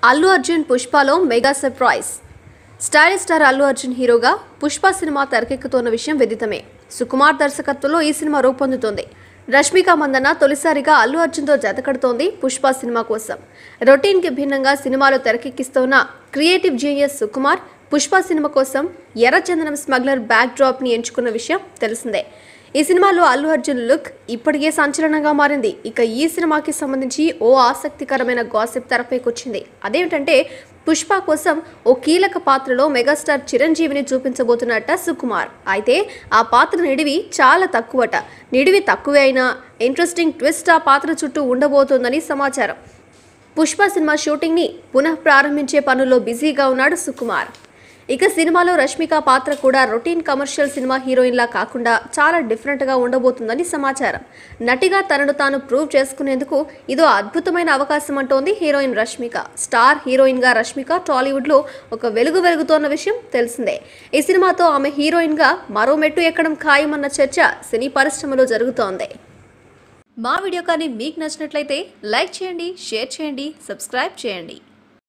అల్లు అర్జున్ పుష్పలో mega surprise stylish star Allu Arjun హీరోగా Pushpa cinema తెరకెక్కుతున్న విషయం విదితమే సుకుమార్ దర్శకత్వంలో ఈ సినిమా రూపొందుతోంది రష్మిక మందన్న తొలిసారిగా అల్లు అర్జున్తో జతకడుతోంది పుష్ప సినిమా కోసం రొటీన్కి భిన్నంగా సినిమాలు తెరకెక్కిస్తున్న creative genius Sukumar Pushpa cinema కోసం ఎర్రచందనం స్మగ్లర్ బ్యాక్ డ్రాప్ని ఎంచుకున్న విషయం తెలిసిందే ఈ సినిమాలో అల్లు అర్జున్ లుక్ ఇప్పటికే సంచలనంగా మారింది ఇక ఈ సినిమాకి సంబంధించి ఓ ఆసక్తికరమైన గాసిప్ తెరపైకొచ్చింది అదేమిటంటే పుష్ప కోసం ఓ కీలక పాత్రలో మెగాస్టార్ చిరంజీవిని చూపించబోతున్నట్ట సుకుమార్ అయితే ఆ పాత్ర నిడివి చాలా తక్కువట నిడివి తక్కువే అయినా ఇంట్రెస్టింగ్ ట్విస్ట్ ఆ పాత్ర చుట్టూ ఉండబోతోందని సమాచారం పుష్ప సినిమా షూటింగ్ని పునః ప్రారంభించే పనుల్లో బిజీగా ఉన్నాడు సుకుమార్ ఇక సినిమాలో రష్మిక పాత్ర కూడా రొటీన్ కమర్షియల్ సినిమా హీరోయిన్లా కాకుండా చాలా డిఫరెంట్గా ఉండబోతుందని సమాచారం నటిగా తనను తాను ప్రూవ్ చేసుకునేందుకు ఇదో అద్భుతమైన అవకాశం అంటోంది హీరోయిన్ రష్మిక స్టార్ హీరోయిన్గా రష్మిక టాలీవుడ్లో ఒక వెలుగు వెలుగుతోన్న విషయం తెలిసిందే ఈ సినిమాతో ఆమె హీరోయిన్గా మరో మెట్టు ఎక్కడం ఖాయమన్న చర్చ సినీ పరిశ్రమలో జరుగుతోంది మా వీడియో కానీ మీకు నచ్చినట్లయితే లైక్ చేయండి షేర్ చేయండి సబ్స్క్రైబ్ చేయండి